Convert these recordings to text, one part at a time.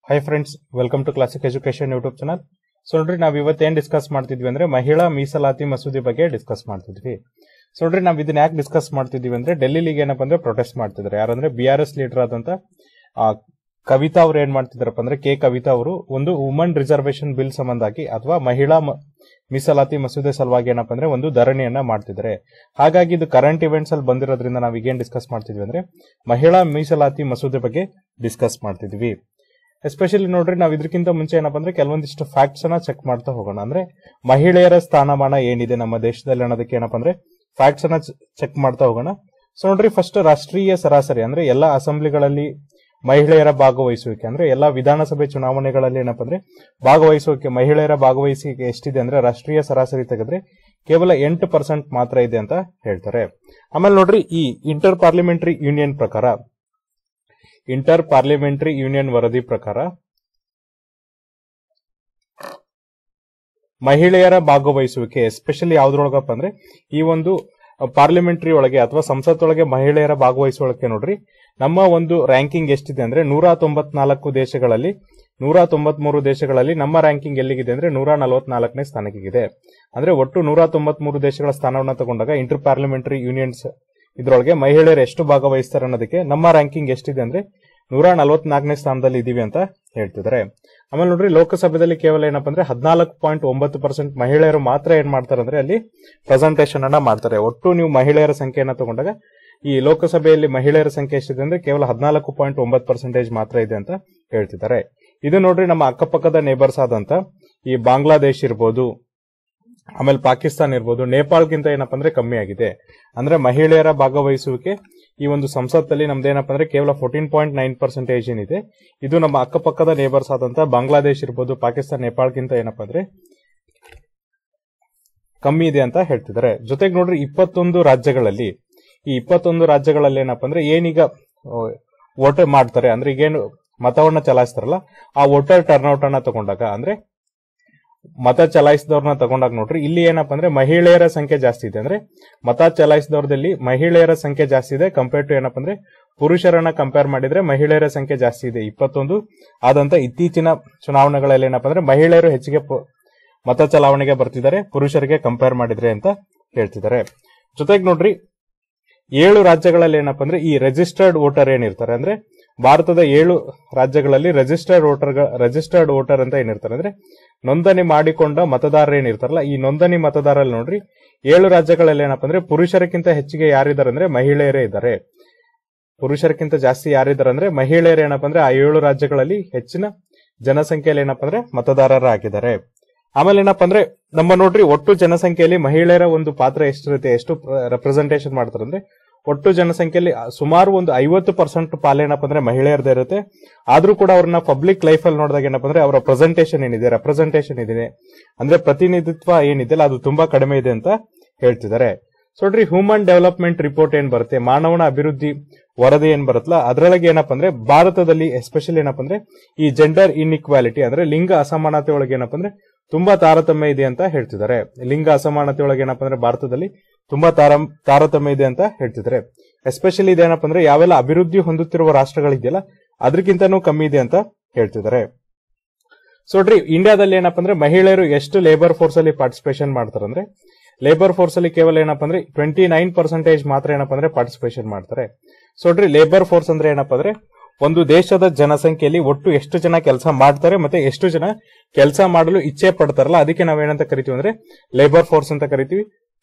high friends welcome to classic education YouTube channel so ನೋಡ್ರಿ ನಾವ್ ಇವತ್ತೇನ್ discuss ಮಾಡ್ತಿದ್ವಿ ಅಂದ್ರೆ ಮಹಿಳಾ ಮೀಸಲಾತಿ ಮಸೂದೆ ಬಗ್ಗೆ ಡಿಸ್ಕಸ್ ಮಾಡ್ತಿದ್ವಿ ಸೊ ನೋಡ್ರಿ ನಾವ್ ಇದನ್ನ ಯಾಕೆ ಡಿಸ್ಕಸ್ ಮಾಡ್ತಿದ್ವಿ ಅಂದ್ರೆ ಡೆಲ್ಲಿಲಿಗೆ ಏನಪ್ಪ ಅಂದ್ರೆ ಪ್ರೊಟೆಸ್ಟ್ ಮಾಡ್ತಿದ್ದಾರೆ ಯಾರಂದ್ರೆ ಬಿ ಆರ್ ಎಸ್ ಲೀಡರ್ ಆದಂತ ಆ, ಕವಿತಾ ಅವ್ರು ಏನ್ ಮಾಡ್ತಿದಾರಪ್ಪ ಅಂದ್ರೆ ಕೆ ಕವಿತಾ ಅವರು ಒಂದು ವುಮನ್ ರಿಸರ್ವೇಶನ್ ಬಿಲ್ ಸಂಬಂಧಾಗಿ ಅಥವಾ ಮಹಿಳಾ ಮ- ಮೀಸಲಾತಿ ಮಸೂದೆ ಸಲುವಾಗಿ ಏನಪ್ಪ ಅಂದ್ರೆ ಒಂದು ಧರಣಿಯನ್ನ ಮಾಡ್ತಿದ್ದಾರೆ ಹಾಗಾಗಿ ಇದು ಕರೆಂಟ್ ಇವೆಂಟ್ಸ್ ಅಲ್ಲಿ ಬಂದಿರೋದ್ರಿಂದ ನಾವ್ ಈಗೇನ್ ಡಿಸ್ಕಸ್ ಮಾಡ್ತಿದ್ವಿ ಅಂದ್ರೆ ಮಹಿಳಾ ಮೀಸಲಾತಿ ಮಸೂದೆ ಬಗ್ಗೆ ಡಿಸ್ಕಸ್ ಮಾಡ್ತಿದ್ವಿ ಎಸ್ಪೆಷಲಿ ನೋಡ್ರಿ ನಾವ್ ಇದಕ್ಕಿಂತ ಮುಂಚೆ ಏನಪ್ಪ ಅಂದ್ರೆ ಕೆಲವೊಂದಿಷ್ಟು ಫ್ಯಾಕ್ಟ್ಸ್ ಅನ್ನ ಚೆಕ್ ಮಾಡ್ತಾ ಹೋಗೋಣ ಅಂದ್ರೆ ಮಹಿಳೆಯರ ಸ್ಥಾನಮಾನ ಏನಿದೆ ನಮ್ಮ ದೇಶದಲ್ಲಿ ಅನ್ನೋದಕ್ಕೆ ಏನಪ್ಪ ಅಂದ್ರೆ ಫ್ಯಾಕ್ಟ್ಸ್ ಅನ್ನ ಚೆಕ್ ಮಾಡ್ತಾ ಹೋಗೋಣ ಸೊ ನೋಡ್ರಿ ಫಸ್ಟ್ ರಾಷ್ಟ್ರೀಯ ಸರಾಸರಿ ಅಂದ್ರೆ ಎಲ್ಲಾ ಅಸೆಂಬ್ಲಿಗಳಲ್ಲಿ ಮಹಿಳೆಯರ ಭಾಗವಹಿಸುವಿಕೆ ಅಂದ್ರೆ ಎಲ್ಲಾ ವಿಧಾನಸಭೆ ಚುನಾವಣೆಗಳಲ್ಲಿ ಏನಪ್ಪ ಅಂದ್ರೆ ಭಾಗವಹಿಸುವಿಕೆ ಮಹಿಳೆಯರ ಭಾಗವಹಿಸುವಿಕೆ ಎಷ್ಟಿದೆ ಅಂದ್ರೆ ರಾಷ್ಟ್ರೀಯ ಸರಾಸರಿ ತೆಗೆದ್ರೆ ಕೇವಲ ಎಂಟು ಪರ್ಸೆಂಟ್ ಮಾತ್ರ ಇದೆ ಅಂತ ಹೇಳ್ತಾರೆ ಆಮೇಲೆ ನೋಡ್ರಿ ಈ ಇಂಟರ್ ಪಾರ್ಲಿಮೆಂಟರಿ ಯೂನಿಯನ್ ಪ್ರಕಾರ ಇಂಟರ್ ಪಾರ್ಲಿಮೆಂಟರಿ ಯೂನಿಯನ್ ವರದಿ ಪ್ರಕಾರ ಮಹಿಳೆಯರ ಭಾಗವಹಿಸುವಿಕೆ ಎಸ್ಪೆಷಲಿ ಯಾವ್ದ್ರೊಳಗಪ್ಪ ಅಂದ್ರೆ ಈ ಒಂದು ಪಾರ್ಲಿಮೆಂಟರಿ ಒಳಗೆ ಅಥವಾ ಸಂಸತ್ತೊಳಗೆ ಮಹಿಳೆಯರ ಭಾಗವಹಿಸುವಿಕೆ ನೋಡ್ರಿ ನಮ್ಮ ಒಂದು ರ್ಯಾಂಕಿಂಗ್ ಎಷ್ಟಿದೆ ಅಂದ್ರೆ ನೂರ ತೊಂಬತ್ನಾಲ್ಕು ದೇಶಗಳಲ್ಲಿ ನೂರ ತೊಂಬತ್ಮೂರು ದೇಶಗಳಲ್ಲಿ ನಮ್ಮ ರ್ಯಾಂಕಿಂಗ್ ಎಲ್ಲಿಗಿದೆ ಅಂದ್ರೆ ನೂರ ನಲವತ್ನಾಲ್ಕನೇ ಸ್ಥಾನಕ್ಕಿದೆ ಅಂದ್ರೆ ಒಟ್ಟು ನೂರ ತೊಂಬತ್ಮೂರು ದೇಶಗಳ ಸ್ಥಾನವನ್ನ ತಗೊಂಡಾಗ ಇಂಟರ್ ಪಾರ್ಲಿಮೆಂಟರಿ ಯೂನಿಯನ್ಸ್ ಇದ್ರೊಳಗೆ ಮಹಿಳೆಯರು ಎಷ್ಟು ಭಾಗವಹಿಸ್ತಾರೆ ಅನ್ನೋದಕ್ಕೆ ನಮ್ಮ ರ್ಯಾಂಕಿಂಗ್ ಎಷ್ಟಿದೆ ಅಂದ್ರೆ ನೂರ ನಲವತ್ನಾಲ್ಕನೇ ಸ್ಥಾನದಲ್ಲಿ ಇದೀವಿ ಅಂತ ಹೇಳ್ತಿದ್ದಾರೆ ಆಮೇಲೆ ನೋಡ್ರಿ ಲೋಕಸಭೆಯಲ್ಲಿ ಕೇವಲ ಏನಪ್ಪಾ ಅಂದ್ರೆ ಹದಿನಾಲ್ಕು ಪಾಯಿಂಟ್ ಒಂಬತ್ತು ಪರ್ಸೆಂಟ್ ಮಹಿಳೆಯರು ಮಾತ್ರ ಏನ್ ಮಾಡ್ತಾರೆ ಅಂದ್ರೆ ಅಲ್ಲಿ ಪ್ರೆಸೆಂಟೇಷನ್ ಅನ್ನ ಮಾಡ್ತಾರೆ ಒಟ್ಟು ನೀವು ಮಹಿಳೆಯರ ಸಂಖ್ಯೆಯನ್ನ ತಗೊಂಡಾಗ ಈ ಲೋಕಸಭೆಯಲ್ಲಿ ಮಹಿಳೆಯರ ಸಂಖ್ಯೆ ಎಷ್ಟಿದೆ ಅಂದ್ರೆ ಕೇವಲ ಹದಿನಾಲ್ಕು ಪಾಯಿಂಟ್ ಒಂಬತ್ತು ಪರ್ಸೆಂಟೇಜ್ ಮಾತ್ರ ಇದೆ ಅಂತ ಹೇಳ್ತಿದ್ದಾರೆ ಇದು ನೋಡ್ರಿ ನಮ್ಮ ಅಕ್ಕಪಕ್ಕದ ನೇಬರ್ಸ್ ಆದಂತ ಈ ಬಾಂಗ್ಲಾದೇಶ್ ಇರ್ಬೋದು ಆಮೇಲೆ ಪಾಕಿಸ್ತಾನ ಇರ್ಬೋದು ನೇಪಾಳ್ಗಿಂತ ಏನಪ್ಪಾ ಅಂದ್ರೆ ಕಮ್ಮಿ ಆಗಿದೆ ಅಂದ್ರೆ ಮಹಿಳೆಯರ ಭಾಗವಹಿಸುವಿಕೆ ಈ ಒಂದು ಸಂಸತ್ತಲ್ಲಿ ನಮ್ದೇನಪ್ಪ ಅಂದ್ರೆ ಕೇವಲ ಫೋರ್ಟೀನ್ ಪಾಯಿಂಟ್ ನೈನ್ ಪರ್ಸೆಂಟೇಜ್ ಏನಿದೆ ಇದು ನಮ್ಮ ಅಕ್ಕಪಕ್ಕದ ನೇಬರ್ಸ್ ಆದಂತ ಬಾಂಗ್ಲಾದೇಶ್ ಇರ್ಬೋದು ಪಾಕಿಸ್ತಾನ ನೇಪಾಳ್ಗಿಂತ ಏನಪ್ಪಾ ಅಂದ್ರೆ ಕಮ್ಮಿ ಇದೆ ಅಂತ ಹೇಳ್ತಿದ್ದಾರೆ ಜೊತೆಗೆ ನೋಡ್ರಿ ಇಪ್ಪತ್ತೊಂದು ರಾಜ್ಯಗಳಲ್ಲಿ ಈ ಇಪ್ಪತ್ತೊಂದು ರಾಜ್ಯಗಳಲ್ಲಿ ಏನಪ್ಪಾ ಅಂದ್ರೆ ಏನೀಗ ವೋಟ್ ಮಾಡ್ತಾರೆ ಅಂದ್ರೆ ಈಗೇನು ಮತವನ್ನ ಚಲಾಯಿಸ್ತಾರಲ್ಲ ಆ ವೋಟರ್ ಟರ್ನ್ಔಟ್ ಅನ್ನ ತಗೊಂಡಾಗ ಅಂದ್ರೆ ಮತ ಚಲಾಯಿಸಿದವ್ರನ್ನ ತಗೊಂಡಾಗ ನೋಡ್ರಿ ಇಲ್ಲಿ ಏನಪ್ಪಾ ಅಂದ್ರೆ ಮಹಿಳೆಯರ ಸಂಖ್ಯೆ ಜಾಸ್ತಿ ಇದೆ ಅಂದ್ರೆ ಮತ ಚಲಾಯಿಸಿದವ್ರದಲ್ಲಿ ಮಹಿಳೆಯರ ಸಂಖ್ಯೆ ಜಾಸ್ತಿ ಇದೆ ಕಂಪೇರ್ ಟು ಏನಪ್ಪಾ ಅಂದ್ರೆ ಪುರುಷರನ್ನ ಕಂಪೇರ್ ಮಾಡಿದ್ರೆ ಮಹಿಳೆಯರ ಸಂಖ್ಯೆ ಜಾಸ್ತಿ ಇದೆ ಇಪ್ಪತ್ತೊಂದು ಆದಂತ ಇತ್ತೀಚಿನ ಚುನಾವಣೆಗಳಲ್ಲಿ ಏನಪ್ಪಾ ಅಂದ್ರೆ ಮಹಿಳೆಯರು ಹೆಚ್ಚಿಗೆ ಪ- ಮತ ಚಲಾವಣೆಗೆ ಬರ್ತಿದ್ದಾರೆ ಪುರುಷರಿಗೆ ಕಂಪೇರ್ ಮಾಡಿದ್ರೆ ಅಂತ ಹೇಳ್ತಿದ್ದಾರೆ ಜೊತೆಗೆ ನೋಡ್ರಿ ಏಳು ರಾಜ್ಯಗಳಲ್ಲಿ ಏನಪ್ಪಾ ಅಂದ್ರೆ ಈ ರಿಜಿಸ್ಟರ್ಡ್ ವೋಟರ್ ಏನಿರ್ತಾರೆ ಅಂದ್ರೆ ಭಾರತದ ಏಳು ರಾಜ್ಯಗಳಲ್ಲಿ ರಿಜಿಸ್ಟರ್ಡ್ ವೋಟರ್ ರಿಜಿಸ್ಟರ್ಡ್ ವೋಟರ್ ಅಂತ ಏನಿರ್ತಾರೆ ಅಂದ್ರೆ ನೋಂದಣಿ ಮಾಡಿಕೊಂಡ ಮತದಾರರು ಏನಿರ್ತಾರಲ್ಲ ಈ ನೋಂದಣಿ ಮತದಾರಲ್ಲಿ ನೋಡ್ರಿ ಏಳು ರಾಜ್ಯಗಳಲ್ಲಿ ಏನಪ್ಪಾ ಅಂದ್ರೆ ಪುರುಷರಕ್ಕಿಂತ ಹೆಚ್ಚಿಗೆ ಯಾರಿದ್ದಾರೆ ಅಂದ್ರೆ ಮಹಿಳೆಯರೇ ಇದ್ದಾರೆ ಪುರುಷರಕ್ಕಿಂತ ಜಾಸ್ತಿ ಯಾರಿದ್ದಾರೆ ಅಂದ್ರೆ ಮಹಿಳೆಯರು ಏನಪ್ಪಾ ಅಂದ್ರೆ ಆ ಏಳು ರಾಜ್ಯಗಳಲ್ಲಿ ಹೆಚ್ಚಿನ ಜನಸಂಖ್ಯೆಯಲ್ಲಿ ಏನಪ್ಪಾ ಅಂದ್ರೆ ಮತದಾರರಾಗಿದ್ದಾರೆ ಆಮೇಲೆ ಏನಪ್ಪಾ ಅಂದ್ರೆ ನಮ್ಮ ನೋಡ್ರಿ ಒಟ್ಟು ಜನಸಂಖ್ಯೆಯಲ್ಲಿ ಮಹಿಳೆಯರ ಒಂದು ಪಾತ್ರ ಎಷ್ಟಿರುತ್ತೆ ಎಷ್ಟು ರೆಪ್ರೆಸೆಂಟೇಷನ್ ಮಾಡ್ತಾರೆ ಅಂದ್ರೆ ಒಟ್ಟು ಜನಸಂಖ್ಯೆಯಲ್ಲಿ ಸುಮಾರು ಒಂದು ಐವತ್ತು ಪರ್ಸೆಂಟ್ ಪಾಲು ಏನಪ್ಪಾ ಅಂದ್ರೆ ಮಹಿಳೆಯರದೇ ಇರುತ್ತೆ ಆದ್ರೂ ಕೂಡ ಅವ್ರನ್ನ ಪಬ್ಲಿಕ್ ಲೈಫ್ ಅಲ್ಲಿ ನೋಡಿದಾಗ ಏನಪ್ಪಾ ಅಂದ್ರೆ ಅವರ ಪ್ರೆಸೆಂಟೇಷನ್ ಏನಿದೆ ರೆಪ್ರೆಸೆಂಟೇಷನ್ ಇದೆ ಅಂದ್ರೆ ಪ್ರತಿನಿಧಿತ್ವ ಏನಿದೆಯಲ್ಲ ಅದು ತುಂಬಾ ಕಡಿಮೆ ಇದೆ ಅಂತ ಹೇಳ್ತಿದ್ದಾರೆ ಸೊ ನೋಡ್ರಿ ಹ್ಯೂಮನ್ ಡೆವಲಪ್ಮೆಂಟ್ ರಿಪೋರ್ಟ್ ಏನ್ ಬರುತ್ತೆ ಮಾನವನ ಅಭಿವೃದ್ಧಿ ವರದಿ ಏನ್ ಬರುತ್ತಲ್ಲ ಅದರೊಳಗೆ ಏನಪ್ಪಾ ಅಂದ್ರೆ ಭಾರತದಲ್ಲಿ ಎಸ್ಪೆಷಲಿ ಏನಪ್ಪಾ ಅಂದ್ರೆ ಈ ಜೆಂಡರ್ ಇನ್ಇಕ್ವಾಲಿಟಿ ಅಂದ್ರೆ ಲಿಂಗ ಅಸಮಾನತೆ ಒಳಗೆ ಏನಪ್ಪಾ ಅಂದ್ರೆ ತುಂಬಾ ತಾರತಮ್ಯ ಇದೆ ಅಂತ ಹೇಳ್ತಿದ್ದಾರೆ ಲಿಂಗ ಅಸಮಾನತೆ ಒಳಗೆ ಏನಪ್ಪಾ ಅಂದ್ರೆ ಭಾರತದಲ್ಲಿ ತುಂಬಾ ತಾರಂ- ತಾರತಮ್ಯ ಇದೆ ಅಂತ ಹೇಳ್ತಿದ್ದಾರೆ ಎಸ್ಪೆಷಲಿ ಇದೇನಪ್ಪ ಅಂದ್ರೆ ಯಾವೆಲ್ಲ ಅಭಿವೃದ್ಧಿ ಹೊಂದುತ್ತಿರುವ ರಾಷ್ಟ್ರಗಳಿದೆಯಲ್ಲ ಅದಕ್ಕಿಂತನೂ ಕಮ್ಮಿ ಇದೆ ಅಂತ ಹೇಳ್ತಿದ್ದಾರೆ ಸೊ ನೋಡ್ರಿ ಇಂಡಿಯಾದಲ್ಲಿ ಏನಪ್ಪಾ ಅಂದ್ರೆ ಮಹಿಳೆಯರು ಎಷ್ಟು ಲೇಬರ್ ಫೋರ್ಸ್ ಅಲ್ಲಿ ಪಾರ್ಟಿಸಿಪೇಷನ್ ಮಾಡ್ತಾರೆ ಅಂದ್ರೆ ಲೇಬರ್ ಫೋರ್ಸ್ ಅಲ್ಲಿ ಕೇವಲ ಏನಪ್ಪಾ ಅಂದ್ರೆ ಟ್ವೆಂಟಿ ನೈನ್ ಪರ್ಸೆಂಟೇಜ್ ಮಾತ್ರ ಏನಪ್ಪಾ ಅಂದ್ರೆ ಪಾರ್ಟಿಸಿಪೇಷನ್ ಮಾಡ್ತಾರೆ ಸೊ ನೋಡ್ರಿ ಲೇಬರ್ ಫೋರ್ಸ್ ಅಂದ್ರೆ ಏನಪ್ಪಾ ಅಂದ್ರೆ ಒಂದು ದೇಶದ ಜನಸಂಖ್ಯೆಯಲ್ಲಿ ಒಟ್ಟು ಎಷ್ಟು ಜನ ಕೆಲಸ ಮಾಡ್ತಾರೆ ಮತ್ತೆ ಎಷ್ಟು ಜನ ಕೆಲಸ ಮಾಡಲು ಇಚ್ಛೆ ಪಡ್ತಾರಲ್ಲ ಅದಕ್ಕೆ ನಾವೇನಂತ ಕರಿತೀವಿ ಅಂದ್ರೆ ಲೇಬರ್ ಫೋರ್ಸ್ ಅಂತ ಕರಿತೀವಿ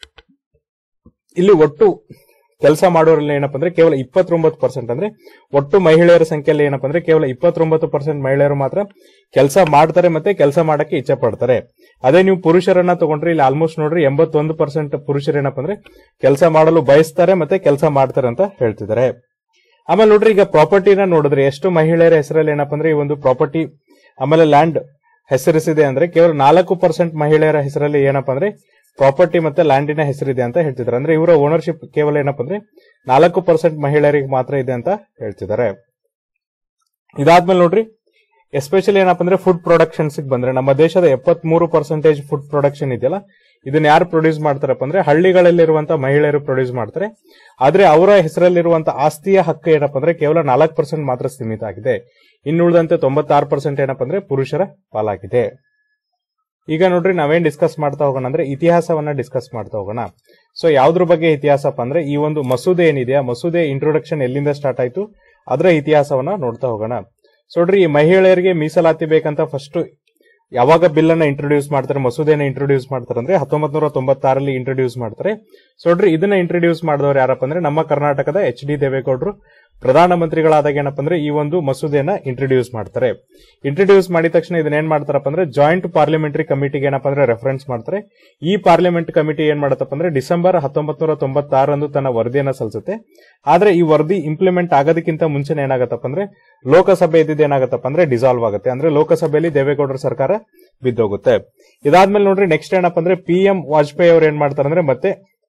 ಇಲ್ಲಿ ಒಟ್ಟು ಕೆಲಸ ಮಾಡೋರಲ್ಲಿ ಏನಪ್ಪಾ ಅಂದ್ರೆ ಕೇವಲ ಇಪ್ಪತ್ತೊಂಬತ್ತು ಪರ್ಸೆಂಟ್ ಅಂದ್ರೆ ಒಟ್ಟು ಮಹಿಳೆಯರ ಸಂಖ್ಯೆಯಲ್ಲಿ ಏನಪ್ಪಾ ಅಂದ್ರೆ ಕೇವಲ ಇಪ್ಪತ್ತೊಂಬತ್ತು ಪರ್ಸೆಂಟ್ ಮಹಿಳೆಯರು ಮಾತ್ರ ಕೆಲಸ ಮಾಡ್ತಾರೆ ಮತ್ತೆ ಕೆಲಸ ಮಾಡಕ್ಕೆ ಇಚ್ಛೆ ಪಡ್ತಾರೆ ಅದೇ ನೀವು ಪುರುಷರನ್ನ ತಗೊಂಡ್ರೆ ಇಲ್ಲಿ ಆಲ್ಮೋಸ್ಟ್ ನೋಡ್ರಿ ಎಂಬತ್ತೊಂದು ಪರ್ಸೆಂಟ್ ಪುರುಷರು ಏನಪ್ಪಾ ಅಂದ್ರೆ ಕೆಲಸ ಮಾಡಲು ಬಯಸ್ತಾರೆ ಮತ್ತೆ ಕೆಲಸ ಮಾಡ್ತಾರೆ ಅಂತ ಹೇಳ್ತಿದ್ದಾರೆ ಆಮೇಲೆ ನೋಡ್ರಿ ಈಗ ಪ್ರಾಪರ್ಟಿನ ನೋಡಿದ್ರೆ ಎಷ್ಟು ಮಹಿಳೆಯರ ಹೆಸರಲ್ಲಿ ಏನಪ್ಪಾ ಅಂದ್ರೆ ಈ ಒಂದು ಪ್ರಾಪರ್ಟಿ ಆಮೇಲೆ ಲ್ಯಾಂಡ್ ಹೆಸರಿಸಿದೆ ಅಂದ್ರೆ ಕೇವಲ ನಾಲ್ಕು ಪರ್ಸೆಂಟ್ ಮಹಿಳೆಯರ ಹೆಸರಲ್ಲಿ ಏನಪ್ಪಾ ಅಂದ್ರೆ ಪ್ರಾಪರ್ಟಿ ಮತ್ತೆ ಲ್ಯಾಂಡಿನ ಹೆಸರಿದೆ ಅಂತ ಹೇಳ್ತಿದ್ದಾರೆ ಅಂದ್ರೆ ಇವರ ಓನರ್ಶಿಪ್ ಕೇವಲ ಏನಪ್ಪಾ ಅಂದ್ರೆ ನಾಲ್ಕು ಪರ್ಸೆಂಟ್ ಮಹಿಳೆಯರಿಗೆ ಮಾತ್ರ ಇದೆ ಅಂತ ಹೇಳ್ತಿದ್ದಾರೆ ಇದಾದ್ಮೇಲೆ ನೋಡ್ರಿ ಎಸ್ಪೆಷಲಿ ಏನಪ್ಪಾ ಅಂದ್ರೆ ಫುಡ್ ಪ್ರೊಡಕ್ಷನ್ಸ್ ಬಂದ್ರೆ ನಮ್ಮ ದೇಶದ ಎಪ್ಪತ್ಮೂರು ಪರ್ಸೆಂಟೇಜ್ ಫುಡ್ ಪ್ರೊಡಕ್ಷನ್ ಇದೆಯಲ್ಲ ಇದನ್ನ ಯಾರು ಪ್ರೊಡ್ಯೂಸ್ ಮಾಡ್ತಾರಪ್ಪ ಅಂದ್ರೆ ಹಳ್ಳಿಗಳಲ್ಲಿರುವಂತ ಮಹಿಳೆಯರು ಪ್ರೊಡ್ಯೂಸ್ ಮಾಡ್ತಾರೆ ಆದ್ರೆ ಅವರ ಹೆಸರಲ್ಲಿರುವಂತ ಆಸ್ತಿಯ ಹಕ್ಕು ಏನಪ್ಪಾ ಅಂದ್ರೆ ಕೇವಲ ನಾಲ್ಕು ಪರ್ಸೆಂಟ್ ಮಾತ್ರ ಸೀಮಿತ ಆಗಿದೆ ಇನ್ನುಳಿದಂತೆ ತೊಂಬತ್ತಾರು ಪರ್ಸೆಂಟ್ ಏನಪ್ಪ ಅಂದ್ರೆ ಪುರುಷರ ಪಾಲಾಗಿದೆ ಈಗ ನೋಡ್ರಿ ನಾವೇನ್ ಡಿಸ್ಕಸ್ ಮಾಡ್ತಾ ಹೋಗೋಣ ಅಂದ್ರೆ ಇತಿಹಾಸವನ್ನ ಡಿಸ್ಕಸ್ ಮಾಡ್ತಾ ಹೋಗೋಣ ಸೊ ಯಾವ್ದ್ರ ಬಗ್ಗೆ ಇತಿಹಾಸಪ್ಪ ಅಂದ್ರೆ ಈ ಒಂದು ಮಸೂದೆ ಏನಿದೆ ಆ ಮಸೂದೆ ಇಂಟ್ರೊಡಕ್ಷನ್ ಎಲ್ಲಿಂದ ಸ್ಟಾರ್ಟ್ ಆಯ್ತು ಅದರ ಇತಿಹಾಸವನ್ನ ನೋಡ್ತಾ ಹೋಗೋಣ ಸೊ ನೋಡ್ರಿ ಈ ಮಹಿಳೆಯರಿಗೆ ಮೀಸಲಾತಿ ಬೇಕಂತ ಫಸ್ಟ್ ಯಾವಾಗ ಬಿಲ್ ಅನ್ನ ಇಂಟ್ರೊಡ್ಯೂಸ್ ಮಾಡ್ತಾರೆ ಮಸೂದೆನ ಇಂಟ್ರೊಡ್ಯೂಸ್ ಮಾಡ್ತಾರೆ ಅಂದ್ರೆ ಹತ್ತೊಂಬತ್ ನೂರ ತೊಂಬತ್ತಾರಲ್ಲಿ ಇಂಟ್ರೊಡ್ಯೂಸ್ ಮಾಡ್ತಾರೆ ಸೊ ನೋಡ್ರಿ ಇದನ್ನ ಇಂಟ್ರೊಡ್ಯೂಸ್ ಮಾಡಿದವರು ಯಾರಪ್ಪ ಅಂದ್ರೆ ನಮ್ಮ ಕರ್ನಾಟಕದ ಎಚ್ ಡಿ ದೇವೇಗೌಡರು ಪ್ರಧಾನಮಂತ್ರಿಗಳಾದಾಗ ಏನಪ್ಪ ಅಂದ್ರೆ ಈ ಒಂದು ಮಸೂದೆಯನ್ನ ಇಂಟ್ರೊಡ್ಯೂಸ್ ಮಾಡ್ತಾರೆ ಇಂಟ್ರೊಡ್ಯೂಸ್ ಮಾಡಿದ ತಕ್ಷಣ ಇದನ್ನ ಏನ್ ಮಾಡ್ತಾರಪ್ಪ ಅಂದ್ರೆ ಜಾಯಿಂಟ್ ಪಾರ್ಲಿಮೆಂಟರಿ ಕಮಿಟಿಗೆ ಏನಪ್ಪ ಅಂದ್ರೆ ರೆಫರೆನ್ಸ್ ಮಾಡ್ತಾರೆ ಈ ಪಾರ್ಲಿಮೆಂಟ್ ಕಮಿಟಿ ಏನ್ ಮಾಡತ್ತಪ್ಪ ಅಂದ್ರೆ ಡಿಸೆಂಬರ್ ಹತ್ತೊಂಬತ್ ನೂರ ತೊಂಬತ್ತಾರಂದು ತನ್ನ ವರದಿಯನ್ನ ಸಲ್ಲಿಸುತ್ತೆ ಆದ್ರೆ ಈ ವರದಿ ಇಂಪ್ಲಿಮೆಂಟ್ ಆಗೋದಕ್ಕಿಂತ ಮುಂಚೆನೆ ಏನಾಗತ್ತಪ್ಪ ಅಂದ್ರೆ ಲೋಕಸಭೆ ಇದ್ದಿದ್ದು ಏನಾಗತ್ತಪ್ಪ ಅಂದ್ರೆ ಡಿಸಾಲ್ವ್ ಆಗುತ್ತೆ ಅಂದ್ರೆ ಲೋಕಸಭೆಯಲ್ಲಿ ದೇವೇಗೌಡರ ಸರ್ಕಾರ ಬಿದ್ದೋಗುತ್ತೆ ಇದಾದ್ಮೇಲೆ ನೋಡ್ರಿ ನೆಕ್ಸ್ಟ್ ಏನಪ್ಪ ಅಂದ್ರೆ ಪಿ ಎಂ ವಾಜಪೇಯಿ ಅವ್ರು ಏನ್ ಮಾಡ್ತಾರೆ ಅಂದ್ರೆ ಮತ್ತೆ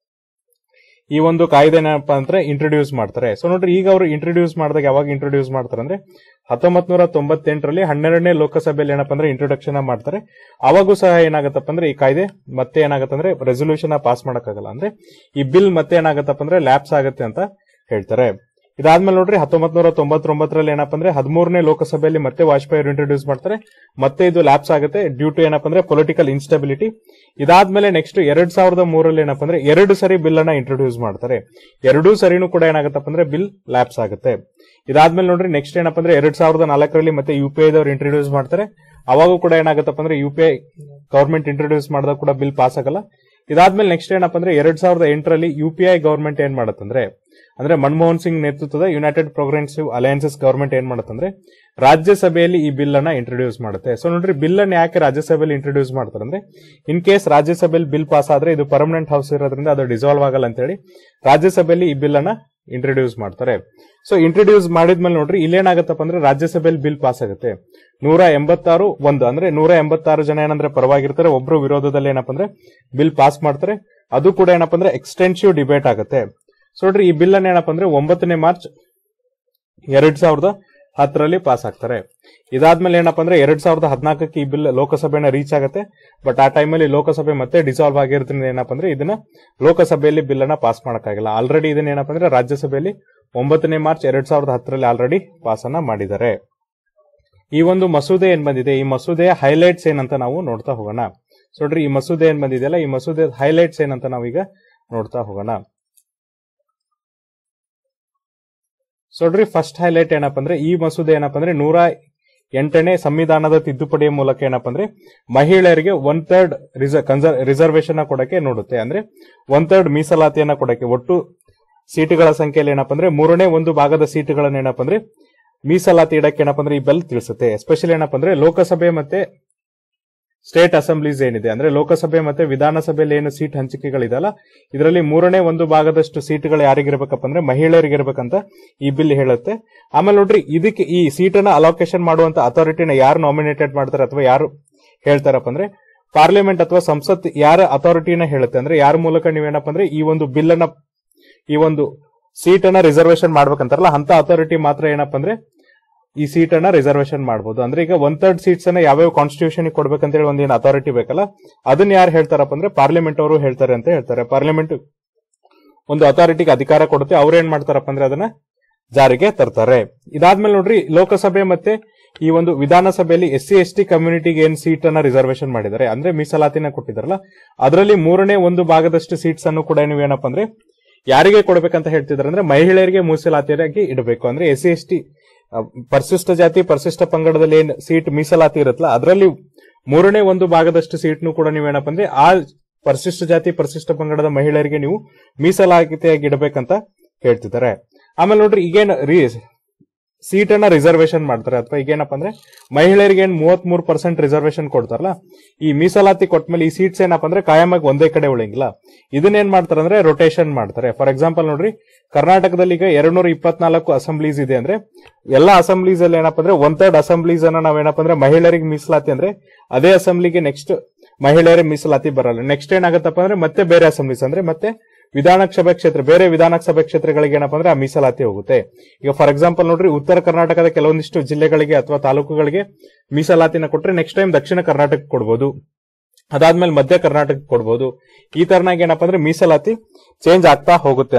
ಈ ಒಂದು ಕಾಯ್ದೆ ಏನಪ್ಪ ಅಂದ್ರೆ ಇಂಟ್ರೊಡ್ಯೂಸ್ ಮಾಡ್ತಾರೆ ಸೊ ನೋಡ್ರಿ ಈಗ ಅವರು ಇಂಟ್ರೊಡ್ಯೂಸ್ ಮಾಡಿದಾಗ ಯಾವಾಗ ಇಂಟ್ರೊಡ್ಯೂಸ್ ಮಾಡ್ತಾರೆ ಅಂದ್ರೆ ಹತ್ತೊಂಬತ್ ನೂರ ತೊಂಬತ್ತೆಂಟರಲ್ಲಿ ಹನ್ನೆರಡನೇ ಲೋಕಸಭೆಯಲ್ಲಿ ಏನಪ್ಪ ಅಂದ್ರೆ ಇಂಟ್ರೊಡಕ್ಷನ್ ಮಾಡ್ತಾರೆ ಅವಾಗೂ ಸಹ ಏನಾಗತ್ತಪ್ಪ ಅಂದ್ರೆ ಈ ಕಾಯ್ದೆ ಮತ್ತೆ ಏನಾಗತ್ತೆ ಅಂದ್ರೆ ರೆಸೊಲ್ಯೂಷನ್ ಪಾಸ್ ಮಾಡಕ್ಕಾಗಲ್ಲ ಅಂದ್ರೆ ಈ ಬಿಲ್ ಮತ್ತೆ ಏನಾಗತ್ತಪ್ಪ ಅಂದ್ರೆ ಲ್ಯಾಪ್ಸ್ ಆಗುತ್ತೆ ಅಂತ ಹೇಳ್ತಾರೆ ಇದಾದ್ಮೇಲೆ ನೋಡ್ರಿ ಹತ್ತೊಂಬತ್ ನೂರ ತೊಂಬತ್ತೊಂಬತ್ತರಲ್ಲಿ ಏನಪ್ಪ ಅಂದ್ರೆ ಹದಿಮೂರನೇ ಲೋಕಸಭೆಯಲ್ಲಿ ಮತ್ತೆ ವಾಜಪೇಯಿ ಅವರು ಇಂಟ್ರೊಡ್ಯೂಸ್ ಮಾಡ್ತಾರೆ ಮತ್ತೆ ಇದು ಲ್ಯಾಪ್ಸ್ ಆಗುತ್ತೆ ಡ್ಯೂ ಟು ಏನಪ್ಪ ಅಂದ್ರೆ ಪೊಲಿಟಿಕಲ್ ಇನ್ಸ್ಟೆಬಿಲಿಟಿ ಇದಾದ್ಮೇಲೆ ನೆಕ್ಸ್ಟ್ ಎರಡ್ ಸಾವಿರದ ಮೂರಲ್ಲಿ ಏನಪ್ಪ ಅಂದ್ರೆ ಎರಡು ಸರಿ ಬಿಲ್ ಅನ್ನ ಇಂಟ್ರೊಡ್ಯೂಸ್ ಮಾಡ್ತಾರೆ ಎರಡೂ ಸರಿನೂ ಕೂಡ ಏನಾಗತ್ತಪ್ಪ ಅಂದ್ರೆ ಬಿಲ್ ಲ್ಯಾಪ್ಸ್ ಆಗುತ್ತೆ ಇದಾದ್ಮೇಲೆ ನೋಡ್ರಿ ನೆಕ್ಸ್ಟ್ ಏನಪ್ಪ ಅಂದ್ರೆ ಎರಡ್ ಸಾವಿರದ ನಾಲ್ಕರಲ್ಲಿ ಮತ್ತೆ ಯು ಪಿ ಐದವ್ರು ಇಂಟ್ರೊಡ್ಯೂಸ್ ಮಾಡ್ತಾರೆ ಅವಾಗೂ ಕೂಡ ಏನಾಗತ್ತಪ್ಪ ಅಂದ್ರೆ U P A government introduce ಮಾಡಿದಾಗ ಕೂಡ ಬಿಲ್ ಪಾಸ್ ಆಗಲ್ಲ ಇದಾದ್ಮೇಲೆ ನೆಕ್ಸ್ಟ್ ಏನಪ್ಪ ಅಂದ್ರೆ ಎರಡ್ ಸಾವಿರದ ಎಂಟರಲ್ಲಿ ಯು ಪಿ ಐ ಗವರ್ಮೆಂಟ್ ಏನ್ ಮಾಡತ್ತಂದ್ರೆ ಅಂದ್ರೆ ಮನಮೋಹನ್ ಸಿಂಗ್ ನೇತೃತ್ವದ ಯುನೈಟೆಡ್ ಪ್ರೋಗ್ರೆಸಿವ್ ಅಲಯನ್ಸಸ್ ಗವರ್ಮೆಂಟ್ ಏನ್ ಮಾಡತ್ತಂದ್ರೆ ರಾಜ್ಯಸಭೆಯಲ್ಲಿ ಈ ಬಿಲ್ ಅನ್ನ ಇಂಟ್ರೊಡ್ಯೂಸ್ ಮಾಡುತ್ತೆ ಸೊ ನೋಡ್ರಿ ಬಿಲ್ ಅನ್ನ ಯಾಕೆ ರಾಜ್ಯಸಭೆಯಲ್ಲಿ ಇಂಟ್ರೊಡ್ಯೂಸ್ ಮಾಡ್ತಾರೆ ಅಂದ್ರೆ ಇನ್ ಕೇಸ್ ರಾಜ್ಯಸಭೆಯಲ್ಲಿ ಬಿಲ್ ಪಾಸ್ ಆದ್ರೆ ಇದು ಪರ್ಮನೆಂಟ್ ಹೌಸ್ ಇರೋದ್ರಿಂದ ಅದು ಡಿಸಾಲ್ವ್ ಆಗಲ್ಲ ಅಂತ ಹೇಳಿ ರಾಜ್ಯಸಭೆಯಲ್ಲಿ ಈ ಬಿಲ್ ಅನ್ನ ಇಂಟ್ರೊಡ್ಯೂಸ್ ಮಾಡ್ತಾರೆ ಸೊ ಇಂಟ್ರೊಡ್ಯೂಸ್ ಮಾಡಿದ್ಮೇಲೆ ನೋಡ್ರಿ ಇಲ್ಲೇನಾಗತ್ತಪ್ಪ ಅಂದ್ರೆ ರಾಜ್ಯಸಭೆಯಲ್ಲಿ ಬಿಲ್ ಪಾಸ್ ಆಗುತ್ತೆ ನೂರ ಎಂಬತ್ತಾರು ಒಂದು ಅಂದ್ರೆ ನೂರ ಎಂಬತ್ತಾರು ಜನ ಏನಂದ್ರೆ ಪರವಾಗಿರ್ತಾರೆ ಒಬ್ರು ವಿರೋಧದಲ್ಲಿ ಏನಪ್ಪ ಅಂದ್ರೆ ಬಿಲ್ ಪಾಸ್ ಮಾಡ್ತಾರೆ ಅದು ಕೂಡ ಏನಪ್ಪ ಅಂದ್ರೆ ಎಕ್ಸ್ಟೆನ್ಸಿವ್ ಡಿಬೇಟ್ ಆಗುತ್ತೆ ಸೊ ನೋಡ್ರಿ ಈ ಬಿಲ್ ಅನ್ನ ಏನಪ್ಪ ಅಂದ್ರೆ ಒಂಬತ್ತನೇ ಮಾರ್ಚ್ ಎರಡ್ ಸಾವಿರದ ಹತ್ತರಲ್ಲಿ ಪಾಸ್ ಆಗ್ತಾರೆ ಇದಾದ್ಮೇಲೆ ಏನಪ್ಪ ಅಂದ್ರೆ ಎರಡ್ ಸಾವಿರದ ಹದಿನಾಲ್ಕಕ್ಕೆ ಈ ಬಿಲ್ ಲೋಕಸಭೆನ ರೀಚ್ ಆಗುತ್ತೆ ಬಟ್ ಆ ಟೈಮಲ್ಲಿ ಲೋಕಸಭೆ ಮತ್ತೆ ಡಿಸಾಲ್ವ್ ಆಗಿರೋದ್ರಿಂದ ಏನಪ್ಪ ಅಂದ್ರೆ ಇದನ್ನ ಲೋಕಸಭೆಯಲ್ಲಿ ಬಿಲ್ ಅನ್ನ ಪಾಸ್ ಮಾಡಕ್ಕಾಗಿಲ್ಲ ಆಲ್ರೆಡಿ ಇದನ್ನ ಏನಪ್ಪ ಅಂದ್ರೆ ರಾಜ್ಯಸಭೆಯಲ್ಲಿ ಒಂಬತ್ತನೇ ಮಾರ್ಚ್ ಎರಡ್ ಸಾವಿರದ ಹತ್ತರಲ್ಲಿ ಆಲ್ರೆಡಿ ಪಾಸ್ ಅನ್ನ ಮಾಡಿದ್ದಾರೆ ಈ ಒಂದು ಮಸೂದೆ ಏನ್ ಬಂದಿದೆ ಈ ಮಸೂದೆಯ ಹೈಲೈಟ್ಸ್ ಏನಂತ ನಾವು ನೋಡ್ತಾ ಹೋಗೋಣ ಸೊ ನೋಡ್ರಿ ಈ ಮಸೂದೆ ಏನ್ ಬಂದಿದೆಯಲ್ಲ ಈ ಮಸೂದೆ ಹೈಲೈಟ್ಸ್ ಏನಂತ ನಾವೀಗ ನೋಡ್ತಾ ಹೋಗೋಣ ಸೊ ನೋಡ್ರಿ ಫಸ್ಟ್ ಹೈಲೈಟ್ ಏನಪ್ಪ ಅಂದ್ರೆ ಈ ಮಸೂದೆ ಏನಪ್ಪ ಅಂದ್ರೆ ನೂರ ಎಂಟನೇ ಸಂವಿಧಾನದ ತಿದ್ದುಪಡಿಯ ಮೂಲಕ ಏನಪ್ಪ ಅಂದ್ರೆ ಮಹಿಳೆಯರಿಗೆ ಒನ್ ಥರ್ಡ್ ರಿಸರ್ವೇಶನ್ ಕೊಡಕ್ಕೆ ನೋಡುತ್ತೆ ಅಂದ್ರೆ ಒನ್ ಥರ್ಡ್ ಮೀಸಲಾತಿಯನ್ನ ಕೊಡಕ್ಕೆ ಒಟ್ಟು ಸೀಟುಗಳ ಸಂಖ್ಯೆಯಲ್ಲಿ ಏನಪ್ಪ ಅಂದ್ರೆ ಮೂರನೇ ಒಂದು ಭಾಗದ ಸೀಟುಗಳನ್ನ ಏನಪ್ಪ ಅಂದ್ರೆ ಮೀಸಲಾತಿ ಇಡಕ್ಕೆ ಏನಪ್ಪ ಅಂದ್ರೆ ಈ ಬೆಲ್ ತಿಳಿಸುತ್ತೆ ಎಸ್ಪೆಷಲಿ ಏನಪ್ಪ ಅಂದ್ರೆ ಲೋಕಸಭೆ ಮತ್ತೆ ಸ್ಟೇಟ್ ಅಸೆಂಬ್ಲೀಸ್ ಏನಿದೆ ಅಂದ್ರೆ ಲೋಕಸಭೆ ಮತ್ತೆ ವಿಧಾನಸಭೆಯಲ್ಲಿ ಏನು ಸೀಟ್ ಹಂಚಿಕೆಗಳಿದೆಯಲ್ಲ ಇದರಲ್ಲಿ ಮೂರನೇ ಒಂದು ಭಾಗದಷ್ಟು ಸೀಟ್ಗಳು ಯಾರಿಗಿರ್ಬೇಕಪ್ಪ ಅಂದ್ರೆ ಮಹಿಳೆಯರಿಗೆ ಇರ್ಬೇಕಂತ ಈ ಬಿಲ್ ಹೇಳುತ್ತೆ ಆಮೇಲೆ ನೋಡ್ರಿ ಇದಕ್ಕೆ ಈ ಸೀಟನ್ನ ಅಲೋಕೇಶನ್ ಮಾಡುವಂತ ಅಥಾರಿಟಿನ ಯಾರು ನಾಮಿನೇಟೆಡ್ ಮಾಡ್ತಾರೆ ಅಥವಾ ಯಾರು ಹೇಳ್ತಾರಪ್ಪ ಅಂದ್ರೆ ಪಾರ್ಲಿಮೆಂಟ್ ಅಥವಾ ಸಂಸತ್ ಯಾರ ಅಥಾರಿಟಿನ ಹೇಳುತ್ತೆ ಅಂದ್ರೆ ಯಾರ ಮೂಲಕ ನೀವೇನಪ್ಪ ಅಂದ್ರೆ ಈ ಒಂದು ಬಿಲ್ ಅನ್ನ ಈ ಒಂದು ಸೀಟ್ ಅನ್ನ ರಿಸರ್ವೇಶನ್ ಮಾಡ್ಬೇಕಂತಾರಲ್ಲ ಅಂತ ಅಥಾರಿಟಿ ಮಾತ್ರ ಏನಪ್ಪ ಅಂದ್ರೆ ಈ ಸೀಟ್ ಅನ್ನ ರಿಸರ್ವೇಶನ್ ಮಾಡಬಹುದು ಅಂದ್ರೆ ಈಗ ಒನ್ ಥರ್ಡ್ ಸೀಟ್ಸ್ ಅನ್ನ ಯಾವ್ಯಾವ ಕಾನ್ಸ್ಟಿಟ್ಯೂಷನ್ ಕೊಡ್ಬೇಕಂತ ಹೇಳಿ ಒಂದೇನು ಅಥಾರಿಟಿ ಬೇಕಲ್ಲ ಅದನ್ನ ಯಾರು ಹೇಳ್ತಾರಪ್ಪ ಅಂದ್ರೆ ಪಾರ್ಲಿಮೆಂಟ್ ಅವರು ಹೇಳ್ತಾರೆ ಅಂತ ಹೇಳ್ತಾರೆ ಪಾರ್ಲಿಮೆಂಟ್ ಒಂದು ಅಥಾರಿಟಿಗೆ ಅಧಿಕಾರ ಕೊಡುತ್ತೆ ಅವ್ರು ಏನ್ ಮಾಡ್ತಾರಪ್ಪ ಅಂದ್ರೆ ಅದನ್ನ ಜಾರಿಗೆ ತರ್ತಾರೆ ಇದಾದ್ಮೇಲೆ ನೋಡ್ರಿ ಲೋಕಸಭೆ ಮತ್ತೆ ಈ ಒಂದು ವಿಧಾನಸಭೆಯಲ್ಲಿ ಎಸ್ ಸಿ ಎಸ್ ಟಿ ಕಮ್ಯುನಿಟಿಗೆ ಏನ್ ಸೀಟ್ ಅನ್ನ ರಿಸರ್ವೇಶನ್ ಮಾಡಿದ್ದಾರೆ ಅಂದ್ರೆ ಮೀಸಲಾತಿನ ಕೊಟ್ಟಿದಾರಲ್ಲ ಅದರಲ್ಲಿ ಮೂರನೇ ಒಂದು ಭಾಗದಷ್ಟು ಸೀಟ್ಸ್ ಅನ್ನು ಕೂಡ ನೀವು ಏನಪ್ಪ ಅಂದ್ರೆ ಯಾರಿಗೆ ಕೊಡಬೇಕಂತ ಹೇಳ್ತಿದ್ದಾರೆ ಅಂದ್ರೆ ಮಹಿಳೆಯರಿಗೆ ಮೀಸಲಾತಿಯಾಗಿ ಇಡಬೇಕು ಅಂದ್ರೆ ಎಸ್ ಸಿ ಎಸ್ ಟಿ ಪರಿಶಿಷ್ಟ ಜಾತಿ ಪರಿಶಿಷ್ಟ ಪಂಗಡದಲ್ಲಿ ಏನ್ ಸೀಟ್ ಮೀಸಲಾತಿ ಇರುತ್ತಲ್ಲ ಅದರಲ್ಲಿ ಮೂರನೇ ಒಂದು ಭಾಗದಷ್ಟು ಸೀಟ್ನು ಕೂಡ ನೀವೇನಪ್ಪ ಅಂದ್ರೆ ಆ ಪರಿಶಿಷ್ಟ ಜಾತಿ ಪರಿಶಿಷ್ಟ ಪಂಗಡದ ಮಹಿಳೆಯರಿಗೆ ನೀವು ಮೀಸಲಾತಿಯಾಗಿ ಇಡಬೇಕಂತ ಹೇಳ್ತಿದ್ದಾರೆ ಆಮೇಲೆ ನೋಡ್ರಿ ಈಗೇನ್ ರೀ ಸೀಟ್ ಅನ್ನ ರಿಸರ್ವೇಶನ್ ಮಾಡ್ತಾರೆ ಅಥವಾ ಈಗೇನಪ್ಪ ಅಂದ್ರೆ ಮಹಿಳೆಯರಿಗೆ ಏನ್ ಮೂವತ್ ಮೂರು ಪರ್ಸೆಂಟ್ ರಿಸರ್ವೇಶನ್ ಕೊಡ್ತಾರಲ್ಲ ಈ ಮೀಸಲಾತಿ ಕೊಟ್ಮೇಲೆ ಈ ಸೀಟ್ಸ್ ಏನಪ್ಪ ಅಂದ್ರೆ ಕಾಯಮಾಗಿ ಒಂದೇ ಕಡೆ ಉಳಿಯಂಗಿಲ್ಲ ಇದನ್ನೇನ್ ಮಾಡ್ತಾರೆ ಅಂದ್ರೆ ರೊಟೇಷನ್ ಮಾಡ್ತಾರೆ ಫಾರ್ ಎಕ್ಸಾಂಪಲ್ ನೋಡ್ರಿ ಕರ್ನಾಟಕದಲ್ಲಿ ಈಗ ಎರಡ್ನೂರ ಇಪ್ಪತ್ನಾಲ್ಕು ಅಸೆಂಬ್ಲೀಸ್ ಇದೆ ಅಂದ್ರೆ ಎಲ್ಲಾ ಅಸೆಂಬ್ಲೀಸ್ ಅಲ್ಲಿ ಏನಪ್ಪ ಅಂದ್ರೆ ಒನ್ ಥರ್ಡ್ ಅಸೆಂಬ್ಲೀಸ್ ಅನ್ನ ನಾವೇನಪ್ಪ ಅಂದ್ರೆ ಮಹಿಳೆಯರಿಗೆ ಮೀಸಲಾತಿ ಅಂದ್ರೆ ಅದೇ ಅಸೆಂಬ್ಲಿಗೆ ನೆಕ್ಸ್ಟ್ ಮಹಿಳೆಯರ ಮೀಸಲಾತಿ ಬರಲ್ಲ ನೆಕ್ಸ್ಟ್ ಏನಾಗತ್ತಪ್ಪ ಅಂದ್ರೆ ಮತ್ತೆ ಬೇರೆ ಅಸೆಂಬ್ಲೀಸ್ ಅಂದ್ರೆ ಮತ್ತೆ ವಿಧಾನಸಭೆ ಕ್ಷೇತ್ರ ಬೇರೆ ವಿಧಾನಸಭೆ ಕ್ಷೇತ್ರಗಳಿಗೆ ಏನಪ್ಪ ಅಂದ್ರೆ ಆ ಮೀಸಲಾತಿ ಹೋಗುತ್ತೆ ಈಗ ಫಾರ್ ಎಕ್ಸಾಂಪಲ್ ನೋಡ್ರಿ ಉತ್ತರ ಕರ್ನಾಟಕದ ಕೆಲವೊಂದಿಷ್ಟು ಜಿಲ್ಲೆಗಳಿಗೆ ಅಥವಾ ತಾಲೂಕುಗಳಿಗೆ ಮೀಸಲಾತಿನ ಕೊಟ್ರೆ ನೆಕ್ಸ್ಟ್ ಟೈಮ್ ದಕ್ಷಿಣ ಕರ್ನಾಟಕ ಕೊಡ್ಬೋದು ಅದಾದ್ಮೇಲೆ ಮಧ್ಯ ಕರ್ನಾಟಕ ಕೊಡ್ಬೋದು ಈ ತರನಾಗಿ ಏನಪ್ಪ ಅಂದ್ರೆ ಮೀಸಲಾತಿ ಚೇಂಜ್ ಆಗ್ತಾ ಹೋಗುತ್ತೆ ಅಂತ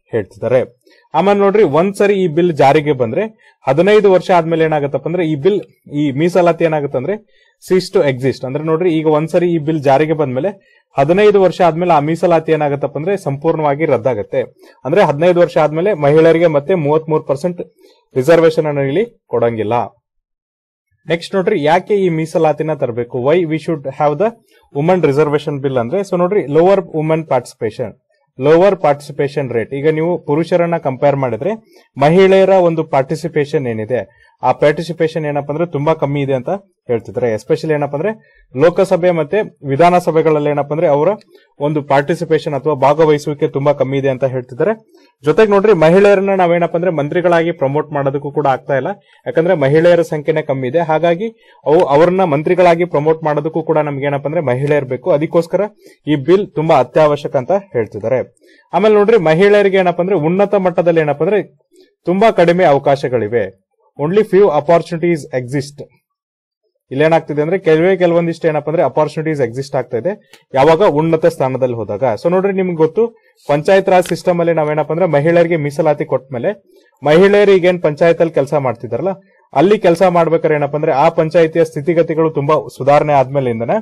ಹೇಳ್ತಿದ್ದಾರೆ ಆಮೇಲೆ ನೋಡ್ರಿ ಒಂದ್ಸರಿ ಈ ಬಿಲ್ ಜಾರಿಗೆ ಬಂದ್ರೆ ಹದಿನೈದು ವರ್ಷ ಆದ್ಮೇಲೆ ಏನಾಗತ್ತಪ್ಪ ಅಂದ್ರೆ ಈ ಬಿಲ್ ಈ ಮೀಸಲಾತಿ ಏನಾಗುತ್ತೆ ಅಂದ್ರೆ ಸೀಸ್ ಟು ಎಕ್ಸಿಸ್ಟ್ ಅಂದ್ರೆ ನೋಡ್ರಿ ಈಗ ಒಂದ್ಸರಿ ಈ ಬಿಲ್ ಜಾರಿಗೆ ಬಂದ್ಮೇಲೆ ಹದಿನೈದು ವರ್ಷ ಆದ್ಮೇಲೆ ಆ ಮೀಸಲಾತಿ ಏನಾಗತ್ತಪ್ಪ ಅಂದ್ರೆ ಸಂಪೂರ್ಣವಾಗಿ ರದ್ದಾಗತ್ತೆ ಅಂದ್ರೆ ಹದಿನೈದು ವರ್ಷ ಆದ್ಮೇಲೆ ಮಹಿಳೆಯರಿಗೆ ಮತ್ತೆ ಮೂವತ್ತ್ ಮೂರು ಪರ್ಸೆಂಟ್ ರಿಸರ್ವೇಶನ್ ಅನ್ನು ಇಲ್ಲಿ ಕೊಡಂಗಿಲ್ಲ ನೆಕ್ಸ್ಟ್ ನೋಡ್ರಿ ಯಾಕೆ ಈ ಮೀಸಲಾತಿನ ತರಬೇಕು why we should have the woman reservation bill ಅಂದ್ರೆ ಸೊ ನೋಡ್ರಿ lower woman participation lower participation rate ಈಗ ನೀವು ಪುರುಷರನ್ನ ಕಂಪೇರ್ ಮಾಡಿದ್ರೆ ಮಹಿಳೆಯರ ಒಂದು ಪಾರ್ಟಿಸಿಪೇಷನ್ ಏನಿದೆ ಆ ಪಾರ್ಟಿಸಿಪೇಷನ್ ಏನಪ್ಪಾ ಅಂದ್ರೆ ತುಂಬಾ ಕಮ್ಮಿ ಇದೆ ಅಂತ ಹೇಳ್ತಿದ್ದಾರೆ ಎಸ್ಪೆಷಲಿ ಏನಪ್ಪಾ ಅಂದ್ರೆ ಲೋಕಸಭೆ ಮತ್ತೆ ವಿಧಾನಸಭೆಗಳಲ್ಲಿ ಏನಪ್ಪಾ ಅಂದ್ರೆ ಅವರ ಒಂದು ಪಾರ್ಟಿಸಿಪೇಷನ್ ಅಥವಾ ಭಾಗವಹಿಸುವಿಕೆ ತುಂಬಾ ಕಮ್ಮಿ ಇದೆ ಅಂತ ಹೇಳ್ತಿದ್ದಾರೆ ಜೊತೆಗೆ ನೋಡ್ರಿ ಮಹಿಳೆಯರನ್ನ ನಾವೇನಪ್ಪ ಅಂದ್ರೆ ಮಂತ್ರಿಗಳಾಗಿ ಪ್ರಮೋಟ್ ಮಾಡೋದಕ್ಕೂ ಕೂಡ ಆಗ್ತಾ ಇಲ್ಲ ಯಾಕಂದ್ರೆ ಮಹಿಳೆಯರ ಸಂಖ್ಯೆನೇ ಕಮ್ಮಿ ಇದೆ ಹಾಗಾಗಿ ಅವು ಅವರನ್ನ ಮಂತ್ರಿಗಳಾಗಿ ಪ್ರಮೋಟ್ ಮಾಡೋದಕ್ಕೂ ಕೂಡ ನಮ್ಗೆ ಏನಪ್ಪ ಅಂದ್ರೆ ಮಹಿಳೆಯರು ಬೇಕು ಅದಕ್ಕೋಸ್ಕರ ಈ ಬಿಲ್ ತುಂಬಾ ಅತ್ಯವಶ್ಯಕ ಅಂತ ಹೇಳ್ತಿದ್ದಾರೆ ಆಮೇಲೆ ನೋಡ್ರಿ ಮಹಿಳೆಯರಿಗೆ ಏನಪ್ಪ ಅಂದ್ರೆ ಉನ್ನತ ಮಟ್ಟದಲ್ಲಿ ಏನಪ್ಪ ಅಂದ್ರೆ ತುಂಬಾ ಕಡಿಮೆ ಅವಕಾಶಗಳಿವೆ ಓನ್ಲಿ ಫ್ಯೂ ಅಪಾರ್ಚುನಿಟೀಸ್ ಎಕ್ಸಿಸ್ಟ್ ಇಲ್ಲೇನಾಗ್ತಿದೆ ಅಂದ್ರೆ ಕೆಲವೇ ಕೆಲವೊಂದಿಷ್ಟು ಏನಪ್ಪ ಅಂದ್ರೆ ಅಪಾರ್ಚುನಿಟೀಸ್ ಎಕ್ಸಿಸ್ಟ್ ಆಗ್ತಾ ಇದೆ ಯಾವಾಗ ಉನ್ನತ ಸ್ಥಾನದಲ್ಲಿ ಹೋದಾಗ ಸೊ ನೋಡ್ರಿ ನಿಮ್ಗೆ ಗೊತ್ತು ಪಂಚಾಯತ್ ರಾಜ್ ಸಿಸ್ಟಮ್ ಅಲ್ಲಿ ನಾವೇನಪ್ಪ ಅಂದ್ರೆ ಮಹಿಳೆಯರಿಗೆ ಮೀಸಲಾತಿ ಕೊಟ್ಮೇಲೆ ಮಹಿಳೆಯರು ಈಗೇನ್ ಪಂಚಾಯತ್ ಅಲ್ಲಿ ಕೆಲಸ ಮಾಡ್ತಿದಾರಲ್ಲ ಅಲ್ಲಿ ಕೆಲಸ ಮಾಡ್ಬೇಕಾದ್ರೆ ಏನಪ್ಪ ಅಂದ್ರೆ ಆ ಪಂಚಾಯತಿಯ ಸ್ಥಿತಿಗತಿಗಳು ತುಂಬಾ ಸುಧಾರಣೆ ಆದ್ಮೇಲಿಂದನೇ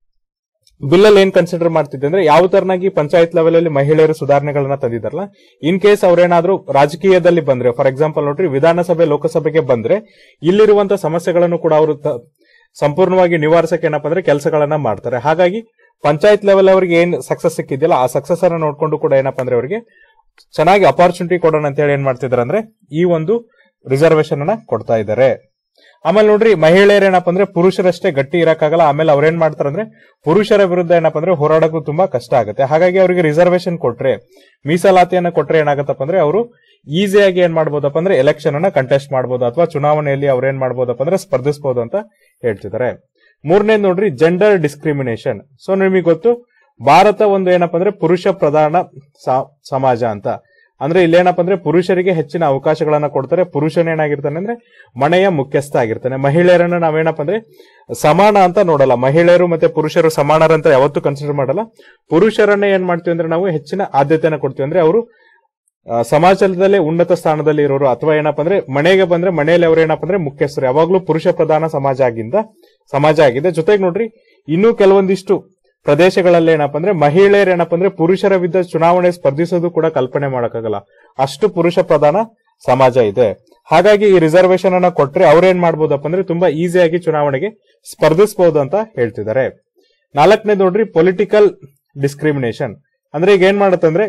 ಬಿಲ್ ಅಲ್ಲಿ ಏನ್ ಕನ್ಸಿಡರ್ ಮಾಡ್ತಿದ್ದೆ ಅಂದ್ರೆ ಯಾವ ತರನಾಗಿ ಪಂಚಾಯತ್ ಲೆವೆಲ್ ಅಲ್ಲಿ ಮಹಿಳೆಯರು ಸುಧಾರಣೆಗಳನ್ನ ತಂದಿದ್ದಾರಲ್ಲ ಇನ್ ಕೇಸ್ ಅವ್ರೇನಾದ್ರೂ ರಾಜಕೀಯದಲ್ಲಿ ಬಂದ್ರೆ ಫಾರ್ ಎಕ್ಸಾಂಪಲ್ ನೋಡ್ರಿ ವಿಧಾನಸಭೆ ಲೋಕಸಭೆಗೆ ಬಂದ್ರೆ ಇಲ್ಲಿರುವಂತ ಸಮಸ್ಯೆಗಳನ್ನು ಕೂಡ ಅವರು ತ- ಸಂಪೂರ್ಣವಾಗಿ ನಿವಾರಿಸಕ್ಕೆ ಏನಪ್ಪಾ ಅಂದ್ರೆ ಕೆಲಸಗಳನ್ನ ಮಾಡ್ತಾರೆ ಹಾಗಾಗಿ ಪಂಚಾಯತ್ ಲೆವೆಲ್ ಅವರಿಗೆ ಏನ್ ಸಕ್ಸಸ್ ಸಿಕ್ಕಿದೆಯಲ್ಲ ಆ ಸಕ್ಸಸ್ ಅನ್ನ ನೋಡ್ಕೊಂಡು ಕೂಡ ಏನಪ್ಪಾ ಅಂದ್ರೆ ಅವರಿಗೆ ಚೆನ್ನಾಗಿ ಅಪಾರ್ಚುನಿಟಿ ಕೊಡೋಣ ಅಂತ ಹೇಳಿ ಏನ್ ಮಾಡ್ತಿದ್ದಾರೆ ಅಂದ್ರೆ ಈ ಒಂದು ರಿಸರ್ವೇಶನ್ ಅನ್ನ ಕೊಡ್ತಾ ಇದ್ದಾರೆ ಆಮೇಲೆ ನೋಡ್ರಿ ಮಹಿಳೆಯರು ಏನಪ್ಪಾ ಅಂದ್ರೆ ಪುರುಷರಷ್ಟೇ ಗಟ್ಟಿ ಇರಕ್ಕಾಗಲ್ಲ ಆಮೇಲೆ ಅವ್ರೇನ್ ಮಾಡ್ತಾರೆ ಅಂದ್ರೆ ಪುರುಷರ ವಿರುದ್ಧ ಏನಪ್ಪಾ ಅಂದ್ರೆ ಹೋರಾಡೋಕ್ಕೂ ತುಂಬಾ ಕಷ್ಟ ಆಗುತ್ತೆ ಹಾಗಾಗಿ ಅವರಿಗೆ ರಿಸರ್ವೇಶನ್ ಕೊಟ್ರೆ ಮೀಸಲಾತಿಯನ್ನ ಕೊಟ್ರೆ ಏನಾಗತ್ತಪ್ಪ ಅಂದ್ರೆ ಅವರು ಈಸಿಯಾಗಿ ಏನ್ ಮಾಡ್ಬೋದಪ್ಪ ಅಂದ್ರೆ ಎಲೆಕ್ಷನ್ ಅನ್ನ ಕಂಟೆಸ್ಟ್ ಮಾಡ್ಬೋದು ಅಥವಾ ಚುನಾವಣೆಯಲ್ಲಿ ಅವ್ರೇನ್ ಮಾಡ್ಬೋದಪ್ಪ ಅಂದ್ರೆ ಸ್ಪರ್ಧಿಸಬಹುದು ಅಂತ ಹೇಳ್ತಿದ್ದಾರೆ ಮೂರನೇದು ನೋಡ್ರಿ ಜೆಂಡರ್ ಡಿಸ್ಕ್ರಿಮಿನೇಷನ್ ಸೊ ನಿಮಗೆ ಗೊತ್ತು ಭಾರತ ಒಂದು ಏನಪ್ಪಾ ಅಂದ್ರೆ ಪುರುಷ ಪ್ರಧಾನ ಸಾ- ಸಮಾಜ ಅಂತ ಅಂದ್ರೆ ಇಲ್ಲೇನಪ್ಪ ಅಂದ್ರೆ ಪುರುಷರಿಗೆ ಹೆಚ್ಚಿನ ಅವಕಾಶಗಳನ್ನ ಕೊಡ್ತಾರೆ ಪುರುಷನೇನಾಗಿರ್ತಾನೆ ಅಂದ್ರೆ ಮನೆಯ ಮುಖ್ಯಸ್ಥ ಆಗಿರ್ತಾನೆ ಮಹಿಳೆಯರನ್ನ ನಾವೇನಪ್ಪ ಅಂದ್ರೆ ಸಮಾನ ಅಂತ ನೋಡಲ್ಲ ಮಹಿಳೆಯರು ಮತ್ತೆ ಪುರುಷರು ಸಮಾನರಂತ ಯಾವತ್ತೂ ಕನ್ಸಿಡರ್ ಮಾಡಲ್ಲ ಪುರುಷರನ್ನ ಏನ್ ಮಾಡ್ತೀವಿ ಅಂದ್ರೆ ನಾವು ಹೆಚ್ಚಿನ ಆದ್ಯತೆಯನ್ನ ಕೊಡ್ತೀವಿ ಅಂದ್ರೆ ಅವರು ಆ, ಸಮಾಜದಲ್ಲೇ ಉನ್ನತ ಸ್ಥಾನದಲ್ಲಿ ಇರೋರು ಅಥವಾ ಏನಪ್ಪಾ ಅಂದ್ರೆ ಮನೆಗೆ ಬಂದ್ರೆ ಮನೆಯಲ್ಲಿ ಅವ್ರು ಏನಪ್ಪಾ ಅಂದ್ರೆ ಮುಖ್ಯಸ್ಥರು ಯಾವಾಗ್ಲೂ ಪುರುಷ ಪ್ರಧಾನ ಸಮಾಜ ಆಗಿಂದ ಸಮಾಜ ಆಗಿದೆ ಜೊತೆಗೆ ನೋಡ್ರಿ ಇನ್ನೂ ಕೆಲವೊಂದಿಷ್ಟು ಪ್ರದೇಶಗಳಲ್ಲಿ ಏನಪ್ಪಾ ಅಂದ್ರೆ ಮಹಿಳೆಯರು ಏನಪ್ಪಾ ಅಂದ್ರೆ ಪುರುಷರ ವಿರುದ್ಧ ಚುನಾವಣೆ ಸ್ಪರ್ಧಿಸೋದು ಕೂಡ ಕಲ್ಪನೆ ಮಾಡಕ್ಕಾಗಲ್ಲ ಅಷ್ಟು ಪುರುಷ ಪ್ರಧಾನ ಸಮಾಜ ಇದೆ ಹಾಗಾಗಿ ಈ ರಿಸರ್ವೇಶನ್ ಅನ್ನ ಕೊಟ್ರೆ ಅವ್ರೇನ್ ಮಾಡ್ಬೋದಪ್ಪ ಅಂದ್ರೆ ತುಂಬಾ ಈಸಿಯಾಗಿ ಚುನಾವಣೆಗೆ ಸ್ಪರ್ಧಿಸಬಹುದು ಅಂತ ಹೇಳ್ತಿದ್ದಾರೆ ನಾಲ್ಕನೇದು ನೋಡ್ರಿ ಪೊಲಿಟಿಕಲ್ ಡಿಸ್ಕ್ರಿಮಿನೇಷನ್ ಅಂದ್ರೆ ಈಗ ಏನ್ ಮಾಡತ್ತಂದ್ರೆ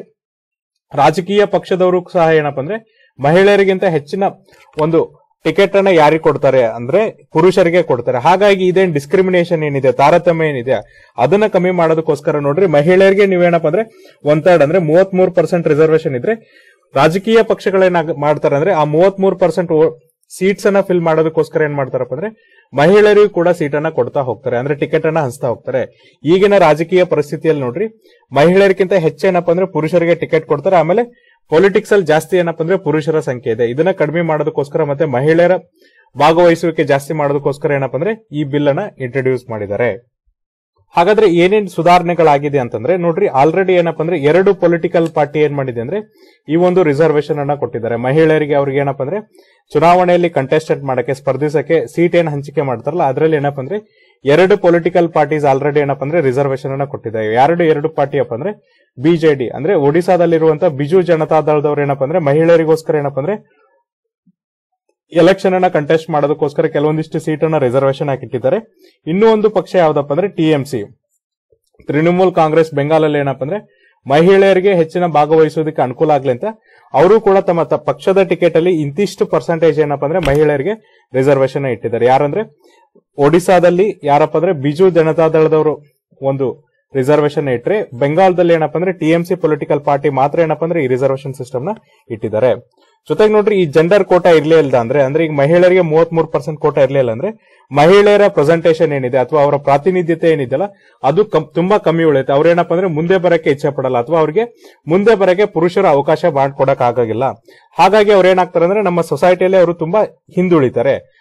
ರಾಜಕೀಯ ಪಕ್ಷದವರು ಸಹ ಏನಪ್ಪಾ ಅಂದ್ರೆ ಮಹಿಳೆಯರಿಗಿಂತ ಹೆಚ್ಚಿನ ಒಂದು ಟಿಕೆಟ್ ಅನ್ನ ಯಾರಿಗೆ ಕೊಡ್ತಾರೆ ಅಂದ್ರೆ ಪುರುಷರಿಗೆ ಕೊಡ್ತಾರೆ ಹಾಗಾಗಿ ಇದೇನ್ ಡಿಸ್ಕ್ರಿಮಿನೇಷನ್ ಏನಿದೆ ತಾರತಮ್ಯ ಏನಿದೆ ಅದನ್ನ ಕಮ್ಮಿ ಮಾಡೋದಕ್ಕೋಸ್ಕರ ನೋಡ್ರಿ ಮಹಿಳೆಯರಿಗೆ ನೀವೇನಪ್ಪ ಅಂದ್ರೆ ಒನ್ ಥರ್ಡ್ ಅಂದ್ರೆ ಮೂವತ್ತ್ ಮೂರು ಪರ್ಸೆಂಟ್ ರಿಸರ್ವೇಶನ್ ಇದ್ರೆ ರಾಜಕೀಯ ಪಕ್ಷಗಳೇನ ಮಾಡ್ತಾರೆ ಅಂದ್ರೆ ಆ ಮೂವತ್ತ್ ಮೂರು ಪರ್ಸೆಂಟ್ ಸೀಟ್ಸ್ ಅನ್ನ ಫಿಲ್ ಮಾಡೋದಕ್ಕೋಸ್ಕರ ಏನ್ ಮಾಡ್ತಾರಪ್ಪ ಅಂದ್ರೆ ಮಹಿಳೆಯರಿಗೂ ಕೂಡ ಸೀಟ್ ಅನ್ನ ಕೊಡ್ತಾ ಹೋಗ್ತಾರೆ ಅಂದ್ರೆ ಟಿಕೆಟ್ ಅನ್ನ ಹಂಚ್ತಾ ಹೋಗ್ತಾರೆ ಈಗಿನ ರಾಜಕೀಯ ಪರಿಸ್ಥಿತಿಯಲ್ಲಿ ನೋಡ್ರಿ ಮಹಿಳೆಯರಿಗಿಂತ ಹೆಚ್ಚೇನಪ್ಪ ಅಂದ್ರೆ ಪುರುಷರಿಗೆ ಟಿಕೆಟ್ ಕೊಡ್ತಾರೆ ಆಮೇಲೆ ಪೊಲಿಟಿಕ್ಸ್ ಅಲ್ಲಿ ಜಾಸ್ತಿ ಏನಪ್ಪ ಅಂದ್ರೆ ಪುರುಷರ ಸಂಖ್ಯೆ ಇದೆ ಇದನ್ನ ಕಡಿಮೆ ಮಾಡೋದಕ್ಕೋಸ್ಕರ ಮತ್ತೆ ಮಹಿಳೆಯರ ಭಾಗವಹಿಸುವಿಕೆ ಜಾಸ್ತಿ ಮಾಡೋದಕ್ಕೋಸ್ಕರ ಏನಪ್ಪ ಅಂದ್ರೆ ಈ ಬಿಲ್ ಅನ್ನ ಇಂಟ್ರೊಡ್ಯೂಸ್ ಮಾಡಿದ್ದಾರೆ ಹಾಗಾದ್ರೆ ಏನೇನ್ ಸುಧಾರಣೆಗಳಾಗಿದೆ ಅಂತಂದ್ರೆ ನೋಡ್ರಿ ಆಲ್ರೆಡಿ ಏನಪ್ಪ ಅಂದ್ರೆ ಎರಡು ಪೊಲಿಟಿಕಲ್ ಪಾರ್ಟಿ ಏನ್ ಮಾಡಿದೆ ಅಂದ್ರೆ ಈ ಒಂದು ರಿಸರ್ವೇಶನ್ ಅನ್ನ ಕೊಟ್ಟಿದ್ದಾರೆ ಮಹಿಳೆಯರಿಗೆ ಅವ್ರಿಗೆ ಏನಪ್ಪ ಅಂದ್ರೆ ಚುನಾವಣೆಯಲ್ಲಿ ಕಂಟೆಸ್ಟೆಂಟ್ ಮಾಡಕ್ಕೆ ಸ್ಪರ್ಧಿಸಕ್ಕೆ ಸೀಟ್ ಏನ್ ಹಂಚಿಕೆ ಮಾಡ್ತಾರಲ್ಲ ಅದರಲ್ಲಿ ಏನಪ್ಪ ಅಂದ್ರೆ ಎರಡು ಪೊಲಿಟಿಕಲ್ ಪಾರ್ಟೀಸ್ ಆಲ್ರೆಡಿ ಏನಪ್ಪ ಅಂದ್ರೆ ರಿಸರ್ವೇಶನ್ ಅನ್ನ ಕೊಟ್ಟಿದ್ದಾರೆ ಎರಡು ಎರಡು ಪಾರ್ಟಿ ಅಪ್ಪ ಅಂದ್ರೆ ಬಿಜೆಡಿ ಅಂದ್ರೆ ಒಡಿಸಾದಲ್ಲಿರುವಂತ ಬಿಜು ಜನತಾ ದಳದವ್ರು ಏನಪ್ಪ ಅಂದ್ರೆ ಮಹಿಳೆಯರಿಗೋಸ್ಕರ ಏನಪ್ಪ ಅಂದ್ರೆ ಎಲೆಕ್ಷನ್ ಅನ್ನ ಕಂಟೆಸ್ಟ್ ಮಾಡೋದಕ್ಕೋಸ್ಕರ ಕೆಲವೊಂದಿಷ್ಟು ಸೀಟ್ ಅನ್ನ ರಿಸರ್ವೇಶನ್ ಹಾಕಿಟ್ಟಿದ್ದಾರೆ ಇನ್ನೂ ಒಂದು ಪಕ್ಷ ಯಾವ್ದಪ್ಪ ಅಂದ್ರೆ ಟಿಎಂಸಿ ತೃಣಮೂಲ್ ಕಾಂಗ್ರೆಸ್ ಬೆಂಗಾಲಲ್ಲಿ ಏನಪ್ಪ ಅಂದ್ರೆ ಮಹಿಳೆಯರಿಗೆ ಹೆಚ್ಚಿನ ಭಾಗವಹಿಸೋದಕ್ಕೆ ಅನುಕೂಲ ಆಗ್ಲಿ ಅಂತ ಅವರು ಕೂಡ ತಮ್ಮ ತ- ಪಕ್ಷದ ಟಿಕೆಟ್ ಅಲ್ಲಿ ಇಂತಿಷ್ಟು ಪರ್ಸೆಂಟೇಜ್ ಏನಪ್ಪ ಅಂದ್ರೆ ಮಹಿಳೆಯರಿಗೆ ರಿಸರ್ವೇಶನ್ ಇಟ್ಟಿದ್ದಾರೆ ಯಾರಂದ್ರೆ ಒಡಿಸಾದಲ್ಲಿ ಯಾರಪ್ಪ ಅಂದ್ರೆ ಬಿಜು ಜನತಾದಳದವರು ಒಂದು ರಿಸರ್ವೇಶನ್ ಇಟ್ರೆ ಬೆಂಗಾಲದಲ್ಲಿ ಏನಪ್ಪ ಅಂದ್ರೆ ಟಿಎಂಸಿ ಪೊಲಿಟಿಕಲ್ ಪಾರ್ಟಿ ಮಾತ್ರ ಏನಪ್ಪ ಅಂದ್ರೆ ಈ ರಿಸರ್ವೇಶನ್ ಸಿಸ್ಟಮ್ ನ ಇಟ್ಟಿದ್ದಾರೆ ಜೊತೆಗೆ ನೋಡ್ರಿ ಈ ಜೆಂಡರ್ ಕೋಟಾ ಇರ್ಲೇ ಇಲ್ಲ ಅಂದ್ರೆ ಅಂದ್ರೆ ಈಗ ಮಹಿಳೆಯರಿಗೆ ಮೂವತ್ತ್ ಮೂರು ಪರ್ಸೆಂಟ್ ಕೋಟಾ ಇರ್ಲಿಲ್ಲ ಅಂದ್ರೆ ಮಹಿಳೆಯರ ಪ್ರೆಸೆಂಟೇಷನ್ ಏನಿದೆ ಅಥವಾ ಅವರ ಪ್ರಾತಿನಿಧ್ಯತೆ ಏನಿದೆಯಲ್ಲ ಅದು ಕಮ್- ತುಂಬಾ ಕಮ್ಮಿ ಉಳಿಯುತ್ತೆ ಅವ್ರೇನಪ್ಪ ಅಂದ್ರೆ ಮುಂದೆ ಬರಕ್ಕೆ ಇಚ್ಛೆ ಪಡಲ್ಲ ಅಥವಾ ಅವ್ರಿಗೆ ಮುಂದೆ ಬರಕ್ಕೆ ಪುರುಷರ ಅವಕಾಶ ಮಾಡ್ಕೊಡಕ್ ಆಗಾಗಿಲ್ಲ ಹಾಗಾಗಿ ಅವ್ರು ಏನಾಗ್ತಾರೆ ಅಂದ್ರೆ ನಮ್ಮ ಸೊಸೈಟಿಯಲ್ಲಿ ಅವರು ತುಂಬಾ ಹಿಂದುಳಿತಾರೆ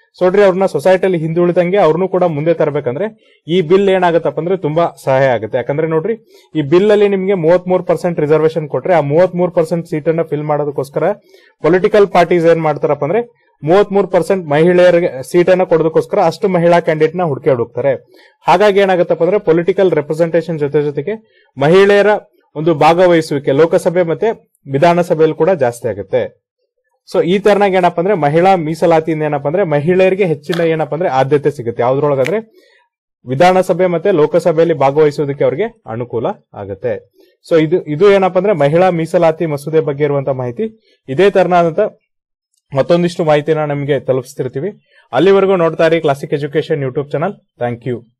ಸೊ ನೋಡ್ರಿ ಅವ್ರನ್ನ ಸೊಸೈಟಿಯಲ್ಲಿ ಹಿಂದುಳಿದಂಗೆ ಅವ್ರನ್ನೂ ಕೂಡ ಮುಂದೆ ತರಬೇಕಂದ್ರೆ ಈ ಬಿಲ್ ಏನಾಗತ್ತಪ್ಪ ಅಂದ್ರೆ ತುಂಬಾ ಸಹಾಯ ಆಗುತ್ತೆ ಯಾಕಂದ್ರೆ ನೋಡ್ರಿ ಈ ಬಿಲ್ ಅಲ್ಲಿ ನಿಮ್ಗೆ ಮೂವತ್ ಮೂರ್ ಪರ್ಸೆಂಟ್ ರಿಸರ್ವೇಶನ್ ಕೊಟ್ರೆ ಆ ಮೂವತ್ ಮೂರ್ ಪರ್ಸೆಂಟ್ ಸೀಟ್ ಅನ್ನ ಫಿಲ್ ಮಾಡೋದಕ್ಕೋಸ್ಕರ ಪೊಲಿಟಿಕಲ್ ಪಾರ್ಟೀಸ್ ಏನ್ ಮಾಡ್ತಾರಪ್ಪ ಅಂದ್ರೆ ಮೂವತ್ ಮೂರ್ ಪರ್ಸೆಂಟ್ ಮಹಿಳೆಯರಿಗೆ ಸೀಟ್ ಅನ್ನ ಕೊಡೋದಕ್ಕೋಸ್ಕರ ಅಷ್ಟು ಮಹಿಳಾ ಕ್ಯಾಂಡಿಡೇಟ್ ನ ಹುಡುಕಿ ಹುಡುಕ್ತಾರೆ ಹಾಗಾಗಿ ಏನಾಗತ್ತಪ್ಪ ಅಂದ್ರೆ ಪೊಲಿಟಿಕಲ್ ರೆಪ್ರೆಸೆಂಟೇಷನ್ ಜೊತೆ ಜೊತೆಗೆ ಮಹಿಳೆಯರ ಒಂದು ಭಾಗವಹಿಸುವಿಕೆ ಲೋಕಸಭೆ ಮತ್ತೆ ವಿಧಾನಸಭೆಯಲ್ಲಿ ಕೂಡ ಜಾಸ್ತಿ ಆಗುತ್ತೆ ಸೊ ಈ ತರನಾಗ ಏನಪ್ಪಾ ಅಂದ್ರೆ ಮಹಿಳಾ ಮೀಸಲಾತಿಯಿಂದ ಏನಪ್ಪಾ ಅಂದ್ರೆ ಮಹಿಳೆಯರಿಗೆ ಹೆಚ್ಚಿನ ಏನಪ್ಪಾ ಅಂದ್ರೆ ಆದ್ಯತೆ ಸಿಗುತ್ತೆ ಯಾವ್ದ್ರೊಳಗಂದ್ರೆ ವಿಧಾನಸಭೆ ಮತ್ತೆ ಲೋಕಸಭೆಯಲ್ಲಿ ಭಾಗವಹಿಸೋದಕ್ಕೆ ಅವ್ರಿಗೆ ಅನುಕೂಲ ಆಗುತ್ತೆ ಸೊ ಇದು ಇದು ಏನಪ್ಪಾ ಅಂದ್ರೆ ಮಹಿಳಾ ಮೀಸಲಾತಿ ಮಸೂದೆ ಬಗ್ಗೆ ಇರುವಂತಹ ಮಾಹಿತಿ ಇದೇ ತರನಾದಂತ ಮತ್ತೊಂದಿಷ್ಟು ಮಾಹಿತಿನ ನಮಗೆ ತಲುಪಿಸ್ತಿರ್ತೀವಿ ಅಲ್ಲಿವರೆಗೂ ನೋಡ್ತಾ ಇರಿ classic education YouTube channel thank you